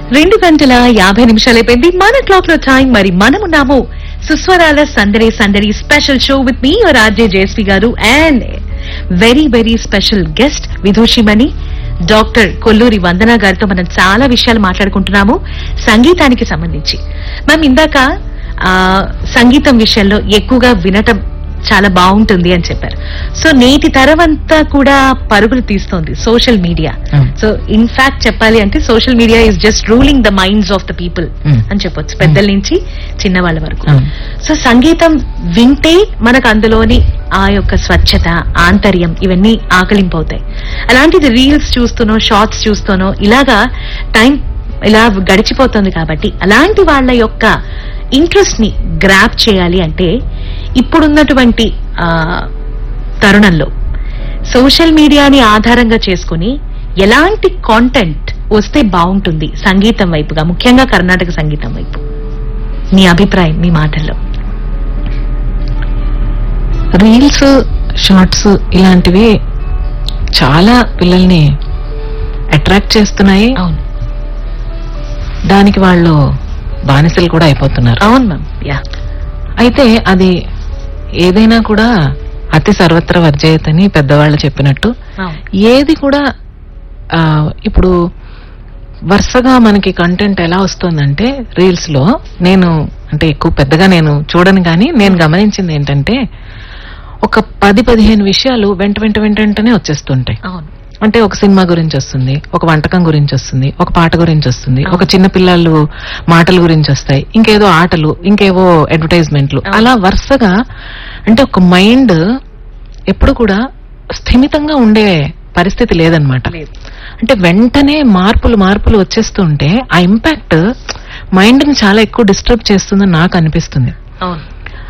రెండు గంటల యాభై నిమిషాలు అయిపోయింది మన క్లాక్ లో టైం మరి మనమున్నాము సుస్వరాల సందడి సందడి స్పెషల్ షో విత్ మీ యువర్ ఆర్జే జేఎస్పీ గారు and very very special guest విదూషిమణి డాక్టర్ కొల్లూరి వందన గారితో మనం చాలా విషయాలు మాట్లాడుకుంటున్నాము సంగీతానికి సంబంధించి మ్యామ్ ఇందాక ఆ, సంగీతం విషయంలో ఎక్కువగా వినటం చాలా బాగుంటుంది అని చెప్పారు సో నేటి తరం అంతా కూడా పరుగులు తీస్తోంది social media Hmm. So in fact చెప్పాలి అంటే social media is just ruling the minds of the people Hmm. అని చెప్పొచ్చు పెద్దల నుంచి చిన్న వాళ్ళ వరకు Hmm. సో సంగీతం వింటే మనకు అందులోని ఆ యొక్క స్వచ్ఛత ఆంతర్యం ఇవన్నీ ఆకలింపవుతాయి అలాంటిది రీల్స్ చూస్తూనో షార్ట్స్ చూస్తూనో ఇలాగా టైం ఇలా గడిచిపోతుంది కాబట్టి అలాంటి వాళ్ళ యొక్క ఇంట్రెస్ట్ ని గ్రాప్ చేయాలి అంటే ఇప్పుడున్నటువంటి ఆ, తరుణంలో సోషల్ మీడియాని ఆధారంగా చేసుకుని ఎలాంటి కాంటెంట్ వస్తే బాగుంటుంది సంగీతం వైపుగా ముఖ్యంగా కర్ణాటక సంగీతం వైపు మీ అభిప్రాయం మీ మాటల్లో రీల్స్ షార్ట్స్ ఇలాంటివి చాలా పిల్లల్ని అట్రాక్ట్ చేస్తున్నాయి అవును దానికి వాళ్ళు బానిసలు కూడా అయిపోతున్నారు అవును మ్యామ్ యా అయితే అది ఏదైనా కూడా అతి సర్వత్ర వర్జయతని పెద్దవాళ్ళు చెప్పినట్టు అవును ఏది కూడా ఆ, ఇప్పుడు వరుసగా మనకి కంటెంట్ ఎలా వస్తుందంటే రీల్స్ లో నేను అంటే ఎక్కువ పెద్దగా నేను చూడను కానీ నేను గమనించింది ఏంటంటే ఒక పది పదిహేను విషయాలు వెంట వెంట వెంట వెంటనే వచ్చేస్తుంటాయి అవును అంటే ఒక సినిమా గురించి వస్తుంది ఒక వంటకం గురించి వస్తుంది ఒక పాట గురించి వస్తుంది ఒక చిన్న పిల్లలు మాటల గురించి వస్తాయి ఇంకేదో ఆటలు ఇంకేవో అడ్వర్టైజ్మెంట్లు అలా వరుసగా అంటే ఒక మైండ్ ఎప్పుడు కూడా స్థిమితంగా ఉండే పరిస్థితి లేదనమాట లేదు అంటే వెంటనే మార్పులు మార్పులు వచ్చేస్తుంటే ఆ ఇంపాక్ట్ మైండ్ ని చాలా ఎక్కువ డిస్టర్బ్ చేస్తుందని నాకు అనిపిస్తుంది అవును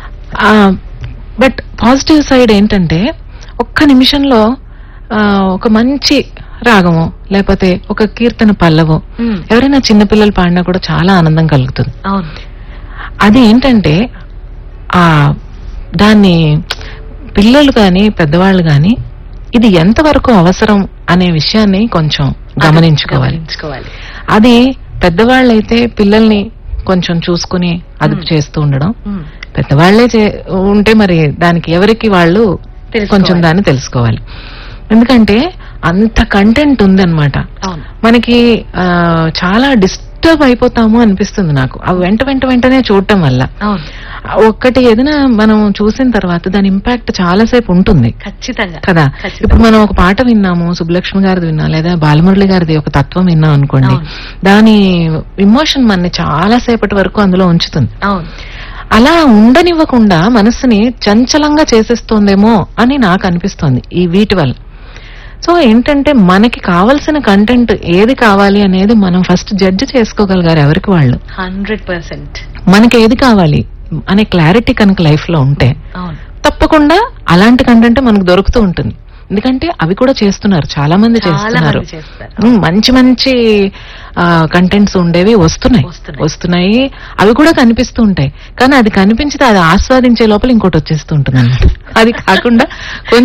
బట్ పాజిటివ్ సైడ్ ఏంటంటే ఒక్క నిమిషంలో ఆ, ఒక మంచి రాగము లేకపోతే ఒక కీర్తన పల్లవో మ్మ్. ఎవరైనా చిన్నపిల్లలు పాడినా కూడా చాలా ఆనందం కలుగుతుంది అవును అది ఏంటంటే ఆ దాన్ని పిల్లలు కానీ పెద్దవాళ్ళు కానీ ఇది ఎంతవరకు అవసరం అనే విషయాన్ని కొంచెం గమనించుకోవాలి గమనించుకోవాలి అది పెద్దవాళ్ళైతే పిల్లల్ని కొంచెం చూసుకుని అదుపు చేస్తూ ఉండడం మ్మ్. పెద్దవాళ్లే చే- ఉంటే మరి దానికి ఎవరికి వాళ్ళు తెలుసుకోవాలి. కొంచెం దాన్ని తెలుసుకోవాలి ఎందుకంటే అంత కంటెంట్ ఉందన్నమాట అవును మనకి ఆ, చాలా డిస్టర్బ్ అయిపోతాము అనిపిస్తుంది నాకు అవి వెంట వెంట వెంటనే చూడటం వల్ల అవును ఒక్కటి ఏదైనా మనం చూసిన తర్వాత దాని ఇంపాక్ట్ చాలాసేపు ఉంటుంది ఖచ్చితంగా కదా ఖచ్చితంగా. ఇప్పుడు మనం ఒక పాట విన్నాము సుబ్బలక్ష్మి గారిది విన్నాం లేదా బాలమురళి గారిది ఒక తత్వం విన్నాం అనుకోండి అవును. దాని ఇమోషన్ మనని చాలా సేపటి వరకు అందులో ఉంచుతుంది అవును అలా ఉండనివ్వకుండా మనసుని చంచలంగా చేసేస్తోందేమో అని నాకు అనిపిస్తోంది ఈ వీటి వల్ల సో ఏంటంటే మనకి కావలసిన కంటెంట్ ఏది కావాలి అనేది మనం ఫస్ట్ జడ్జ్ చేసుకోగలిగారు ఎవరికి వాళ్ళు హండ్రెడ్ పర్సెంట్ మనకి ఏది కావాలి అనే క్లారిటీ కనుక లైఫ్ లో ఉంటే అవును తప్పకుండా అలాంటి కంటెంట్ మనకు దొరుకుతూ ఉంటుంది ఎందుకంటే అవి కూడా చేస్తున్నారు చాలా మంది చాలా చేస్తున్నారు మంది చేస్తారు ఉమ్, మంచి మంచి కంటెంట్స్ ఉండేవి వస్తున్నాయి వస్తున్నాయి. వస్తున్నాయి అవి కూడా కనిపిస్తూ ఉంటాయి కానీ అది కనిపించితే అది ఆస్వాదించే లోపల ఇంకోటి వచ్చేస్తూ ఉంటుంది అది కాకుండా కొంచెం